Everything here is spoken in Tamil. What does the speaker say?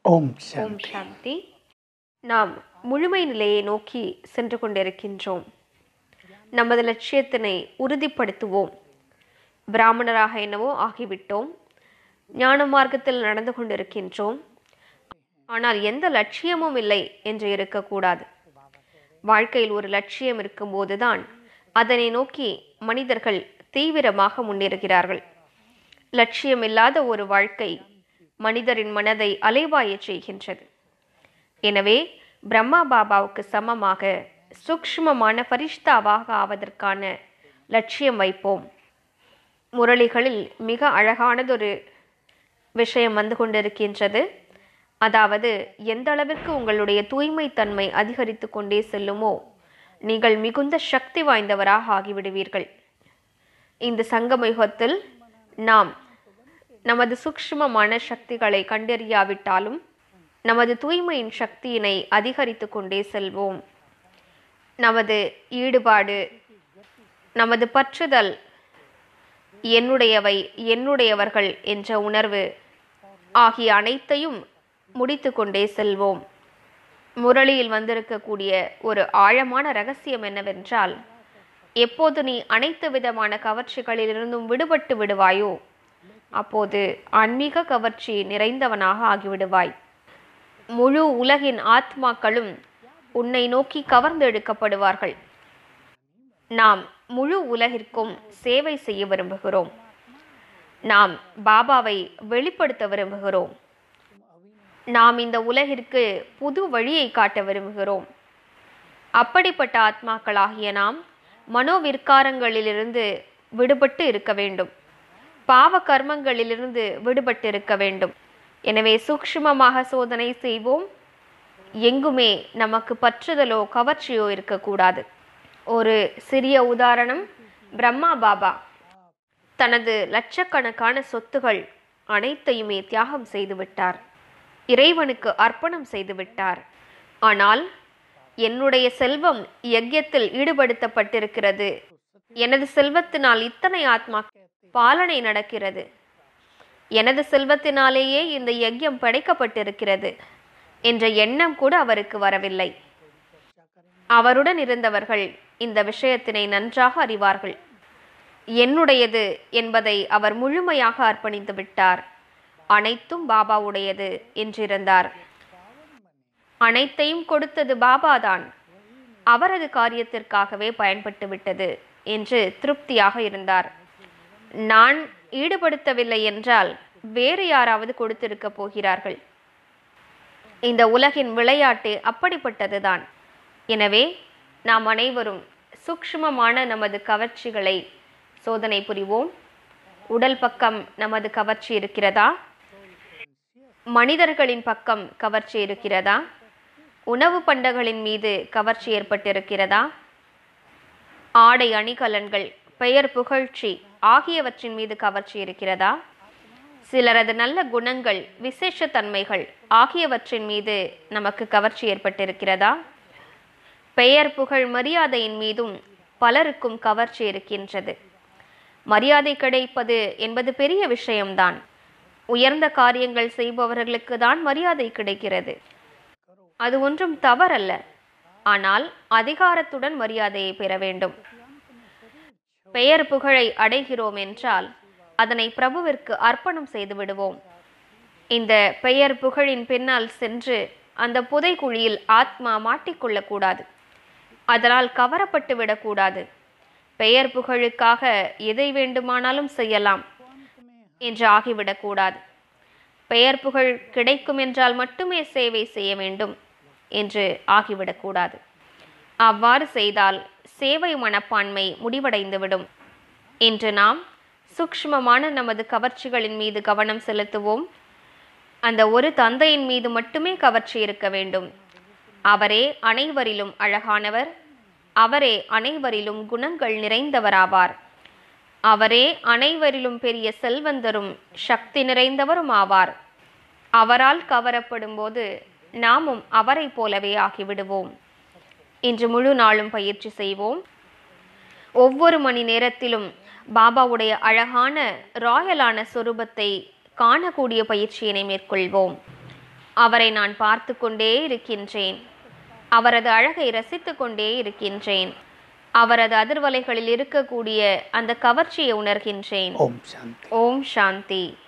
ஓம் ஓம் சாந்தி சாந்தி நாம் முழுமை நிலையை நோக்கி சென்று கொண்டிருக்கின்றோம் நமது லட்சியத்தினை உறுதிப்படுத்துவோம் பிராமணராக என்னவோ ஆகிவிட்டோம் ஞான மார்க்கத்தில் நடந்து கொண்டிருக்கின்றோம் ஆனால் எந்த லட்சியமும் இல்லை என்று இருக்கக்கூடாது வாழ்க்கையில் ஒரு லட்சியம் இருக்கும்போதுதான் அதனை நோக்கி மனிதர்கள் தீவிரமாக முன்னேறுகிறார்கள் லட்சியம் இல்லாத ஒரு வாழ்க்கை மனிதரின் மனதை அலைவாயச் செய்கின்றது எனவே பிரம்மா பாபாவுக்கு சமமாக சூக்ஷ்மமான பரிஷ்தாவாக ஆவதற்கான லட்சியம் வைப்போம் முரளிகளில் மிக அழகானதொரு விஷயம் வந்து கொண்டிருக்கின்றது அதாவது எந்த அளவிற்கு உங்களுடைய தூய்மைத்தன்மை அதிகரித்து கொண்டே செல்லுமோ நீங்கள் மிகுந்த சக்தி வாய்ந்தவராக ஆகிவிடுவீர்கள் இந்த சங்கம யுகத்தில் நாம் நமது சூக்ஷ்மமான சக்திகளை கண்டறியாவிட்டாலும் நமது தூய்மையின் சக்தியினை அதிகரித்து கொண்டே செல்வோம் நமது ஈடுபாடு நமது பற்றுதல் என்னுடையவை என்னுடையவர்கள் என்ற உணர்வு ஆகிய அனைத்தையும் முடித்து கொண்டே செல்வோம் முரளியில் வந்திருக்கக்கூடிய ஒரு ஆழமான ரகசியம் என்னவென்றால் எப்போது நீ அனைத்து விதமான கவர்ச்சிகளிலிருந்தும் விடுபட்டு விடுவாயோ அப்போது ஆன்மீக கவர்ச்சி நிறைந்தவனாக ஆகிவிடுவாய் முழு உலகின் ஆத்மாக்களும் உன்னை நோக்கி கவர்ந்தெடுக்கப்படுவார்கள் நாம் முழு உலகிற்கும் சேவை செய்ய விரும்புகிறோம் நாம் பாபாவை வெளிப்படுத்த விரும்புகிறோம் நாம் இந்த உலகிற்கு புது வழியை காட்ட விரும்புகிறோம் அப்படிப்பட்ட ஆத்மாக்களாகிய நாம் மனோவிற்காரங்களிலிருந்து விடுபட்டு இருக்க வேண்டும் பாவ கர்மங்களிலிருந்து விடுபட்டு இருக்க வேண்டும் எனவே சூக்ஷ்மமாக சோதனை செய்வோம் எங்குமே நமக்கு பற்றுதலோ கவர்ச்சியோ இருக்கக்கூடாது ஒரு சிறிய உதாரணம் பிரம்மா பாபா தனது லட்சக்கணக்கான சொத்துகள் அனைத்தையுமே தியாகம் செய்து விட்டார் இறைவனுக்கு அர்ப்பணம் செய்து விட்டார் ஆனால் என்னுடைய செல்வம் யஜ்யத்தில் ஈடுபடுத்தப்பட்டிருக்கிறது எனது செல்வத்தினால் இத்தனை ஆத்மா பாலனை நடக்கிறது எனது செல்வத்தினாலேயே இந்த யஜ்யம் படைக்கப்பட்டிருக்கிறது என்ற எண்ணம் கூட அவருக்கு வரவில்லை அவருடன் இருந்தவர்கள் இந்த விஷயத்தினை நன்றாக அறிவார்கள் என்னுடையது என்பதை அவர் முழுமையாக அர்ப்பணித்து விட்டார் அனைத்தும் பாபாவுடையது என்றிருந்தார் அனைத்தையும் கொடுத்தது பாபாதான் அவரது காரியத்திற்காகவே பயன்பட்டு விட்டது என்று திருப்தியாக இருந்தார் நான் ஈடுபடுத்தவில்லை என்றால் வேறு யாராவது கொடுத்திருக்க போகிறார்கள் இந்த உலகின் விளையாட்டு அப்படிப்பட்டதுதான் எனவே நாம் அனைவரும் சூக்ஷ்மமான நமது கவர்ச்சிகளை சோதனை புரிவோம் உடல் பக்கம் நமது கவர்ச்சி இருக்கிறதா மனிதர்களின் பக்கம் கவர்ச்சி இருக்கிறதா உணவு பண்டங்களின் மீது கவர்ச்சி ஏற்பட்டிருக்கிறதா ஆடை அணிகலன்கள் பெயர் புகழ்ச்சி ஆகியவற்றின் மீது கவர்ச்சி இருக்கிறதா சிலரது நல்ல குணங்கள் விசேஷ தன்மைகள் ஆகியவற்றின் மீது நமக்கு கவர்ச்சி ஏற்பட்டிருக்கிறதா பெயர் புகழ் மரியாதையின் மீதும் பலருக்கும் கவர்ச்சி இருக்கின்றது மரியாதை கிடைப்பது என்பது பெரிய விஷயம்தான் உயர்ந்த காரியங்கள் செய்பவர்களுக்கு தான் மரியாதை கிடைக்கிறது அது ஒன்றும் தவறல்ல ஆனால் அதிகாரத்துடன் மரியாதையை பெற வேண்டும் பெயர் புகழை அடைகிறோம் என்றால் அதனை பிரபுவிற்கு அர்ப்பணம் செய்து விடுவோம் இந்த பெயர் புகழின் பின்னால் சென்று அந்த புதைக்குழியில் ஆத்மா மாட்டிக்கொள்ளக்கூடாது அதனால் கவரப்பட்டு விடக்கூடாது பெயர் புகழுக்காக எதை வேண்டுமானாலும் செய்யலாம் என்று ஆகிவிடக்கூடாது பெயர் புகழ் கிடைக்கும் என்றால் மட்டுமே சேவை செய்ய வேண்டும் என்று ஆகிவிடக்கூடாது அவ்வாறு செய்தால் சேவை மனப்பான்மை முடிவடைந்துவிடும் இன்று நாம் சூக்ஷ்மமான நமது கவர்ச்சிகளின் மீது கவனம் செலுத்துவோம் அந்த ஒரு தந்தையின் மீது மட்டுமே கவர்ச்சி இருக்க வேண்டும் அவரே அனைவரிலும் அழகானவர் அவரே அனைவரிலும் குணங்கள் நிறைந்தவராவார் அவரே அனைவரிலும் பெரிய செல்வந்தரும் சக்தி நிறைந்தவரும் ஆவார் அவரால் கவரப்படும் போது நாமும் அவரை போலவே ஆகிவிடுவோம் இன்று முழு நாளும் பயிற்சி செய்வோம் ஒவ்வொரு மணி நேரத்திலும் பாபாவுடைய அழகான ராயலான சொரூபத்தை காணக்கூடிய பயிற்சியினை மேற்கொள்வோம் அவரை நான் பார்த்து கொண்டே இருக்கின்றேன் அவரது அழகை ரசித்துக் கொண்டே இருக்கின்றேன் அவரது அதிர்வலைகளில் இருக்கக்கூடிய அந்த கவர்ச்சியை உணர்கின்றேன் ஓம் சாந்தி ஓம் சாந்தி